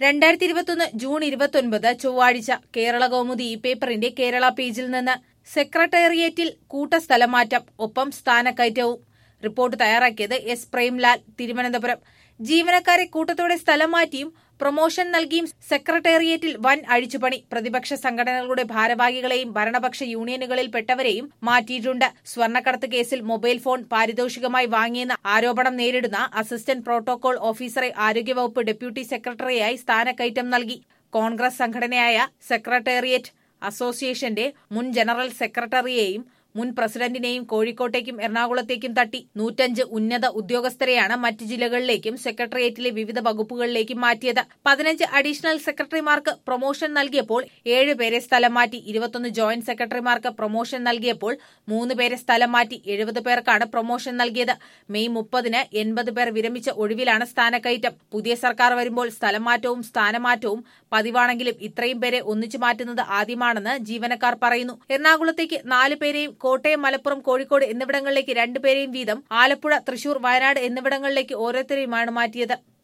രണ്ടായിരത്തി ഇരുപത്തൊന്ന് ജൂൺ ഇരുപത്തൊൻപത് ചൊവ്വാഴ്ച കേരള കൗമുദി ഈ പേപ്പറിന്റെ കേരള പേജിൽ നിന്ന് സെക്രട്ടേറിയറ്റിൽ കൂട്ടസ്ഥലമാറ്റം ഒപ്പം സ്ഥാനക്കയറ്റവും റിപ്പോർട്ട് തയ്യാറാക്കിയത് എസ് പ്രേംലാൽ തിരുവനന്തപുരം ജീവനക്കാരെ കൂട്ടത്തോടെ സ്ഥലം മാറ്റിയും പ്രൊമോഷൻ നൽകിയും സെക്രട്ടേറിയറ്റിൽ വൻ അഴിച്ചുപണി പ്രതിപക്ഷ സംഘടനകളുടെ ഭാരവാഹികളെയും ഭരണപക്ഷ യൂണിയനുകളിൽപ്പെട്ടവരെയും മാറ്റിയിട്ടുണ്ട് സ്വർണ്ണക്കടത്ത് കേസിൽ മൊബൈൽ ഫോൺ പാരിതോഷികമായി വാങ്ങിയെന്ന ആരോപണം നേരിടുന്ന അസിസ്റ്റന്റ് പ്രോട്ടോകോൾ ഓഫീസറെ ആരോഗ്യവകുപ്പ് ഡെപ്യൂട്ടി സെക്രട്ടറിയായി സ്ഥാനക്കയറ്റം നൽകി കോൺഗ്രസ് സംഘടനയായ സെക്രട്ടേറിയറ്റ് അസോസിയേഷന്റെ മുൻ ജനറൽ സെക്രട്ടറിയെയും മുൻ പ്രസിഡന്റിനെയും കോഴിക്കോട്ടേക്കും എറണാകുളത്തേക്കും തട്ടി നൂറ്റഞ്ച് ഉന്നത ഉദ്യോഗസ്ഥരെയാണ് മറ്റ് ജില്ലകളിലേക്കും സെക്രട്ടേറിയറ്റിലെ വിവിധ വകുപ്പുകളിലേക്കും മാറ്റിയത് പതിനഞ്ച് അഡീഷണൽ സെക്രട്ടറിമാർക്ക് പ്രൊമോഷൻ നൽകിയപ്പോൾ ഏഴ് പേരെ സ്ഥലം മാറ്റി ഇരുപത്തൊന്ന് ജോയിന്റ് സെക്രട്ടറിമാർക്ക് പ്രൊമോഷൻ നൽകിയപ്പോൾ മൂന്ന് പേരെ സ്ഥലം മാറ്റി എഴുപത് പേർക്കാണ് പ്രൊമോഷൻ നൽകിയത് മെയ് മുപ്പതിന് എൺപത് പേർ വിരമിച്ച ഒഴിവിലാണ് സ്ഥാനക്കയറ്റം പുതിയ സർക്കാർ വരുമ്പോൾ സ്ഥലം മാറ്റവും സ്ഥാനമാറ്റവും പതിവാണെങ്കിലും ഇത്രയും പേരെ ഒന്നിച്ചു മാറ്റുന്നത് ആദ്യമാണെന്ന് ജീവനക്കാർ പറയുന്നു എറണാകുളത്തേക്ക് നാല് പേരെയും കോട്ടയം മലപ്പുറം കോഴിക്കോട് എന്നിവിടങ്ങളിലേക്ക് രണ്ടുപേരെയും വീതം ആലപ്പുഴ തൃശൂർ വയനാട് എന്നിവിടങ്ങളിലേക്ക് ഓരോരുത്തരെയുമാണ് മാറ്റിയത്